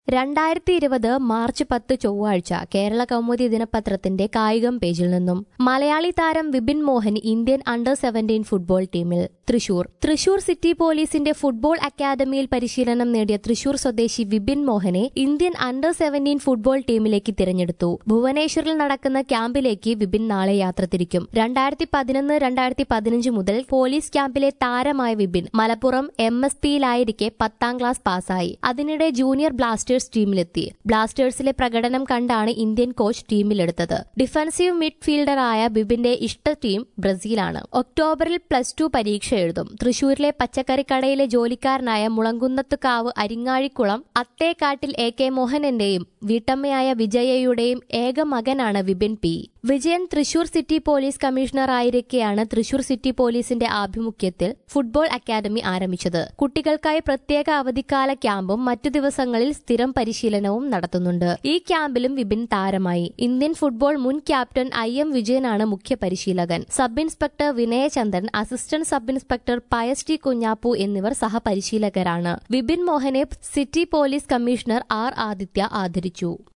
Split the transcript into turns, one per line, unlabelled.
രണ്ടായിരത്തി ഇരുപത് മാർച്ച് പത്ത് ചൊവ്വാഴ്ച കേരള കൗമുദി ദിനപത്രത്തിന്റെ കായികം പേജിൽ നിന്നും മലയാളി താരം Vipin Mohan Indian under seventeen football ടീമിൽ തൃശൂർ തൃശൂർ സിറ്റി പോലീസിന്റെ ഫുട്ബോൾ അക്കാദമിയിൽ പരിശീലനം നേടിയ തൃശൂർ സ്വദേശി വിപിൻ മോഹനെ ഇന്ത്യൻ അണ്ടർ സെവന്റീൻ ഫുട്ബോൾ ടീമിലേക്ക് തിരഞ്ഞെടുത്തു ഭുവനേശ്വറിൽ നടക്കുന്ന ക്യാമ്പിലേക്ക് വിപിൻ നാളെ യാത്ര തിരിക്കും രണ്ടായിരത്തി പതിനൊന്ന് രണ്ടായിരത്തി പതിനഞ്ച് മുതൽ പോലീസ് ക്യാമ്പിലെ താരമായ വിപിൻ മലപ്പുറം എം എസ് പിയിലായിരിക്കെ പത്താം ക്ലാസ് പാസ്സായി അതിനിടെ ജൂനിയർ ബ്ലാസ്റ്റേഴ്സ് ടീമിലെത്തി ബ്ലാസ്റ്റേഴ്സിലെ പ്രകടനം കണ്ടാണ് ഇന്ത്യൻ കോച്ച് ടീമിലെടുത്തത് ഡിഫൻസീവ് മിഡ്ഫീൽഡറായ ബിബിന്റെ ഇഷ്ട ടീം ബ്രസീലാണ് ഒക്ടോബറിൽ പ്ലസ് ടു പരീക്ഷ എഴുതും തൃശൂരിലെ പച്ചക്കറിക്കടയിലെ ജോലിക്കാരനായ മുളങ്കുന്നത്തുകാവ് അരിങ്ങാഴിക്കുളം അത്തേക്കാട്ടിൽ എ കെ മോഹനന്റെയും വീട്ടമ്മയായ വിജയയുടെയും ഏക മകനാണ് Vipin P Vijayan Thrissur city police കമ്മീഷണറായിരിക്കെയാണ് തൃശൂർ സിറ്റി പോലീസിന്റെ ആഭിമുഖ്യത്തിൽ ഫുട്ബോൾ അക്കാദമി ആരംഭിച്ചത് കുട്ടികൾക്കായി പ്രത്യേക അവധിക്കാല ക്യാമ്പും മറ്റു ദിവസങ്ങളിൽ സ്ഥിരം പരിശീലനവും നടത്തുന്നുണ്ട് ഈ ക്യാമ്പിലും വിപിൻ താരമായി ഇന്ത്യൻ ഫുട്ബോൾ മുൻ ക്യാപ്റ്റൻ ഐ എം വിജയനാണ് മുഖ്യ പരിശീലകൻ sub inspector Vinayachandran assistant sub inspector Pius T Kunjappu എന്നിവർ സഹപരിശീലകരാണ് വിപിൻ മോഹനെ city police commissioner R Aditya ആദരിച്ചു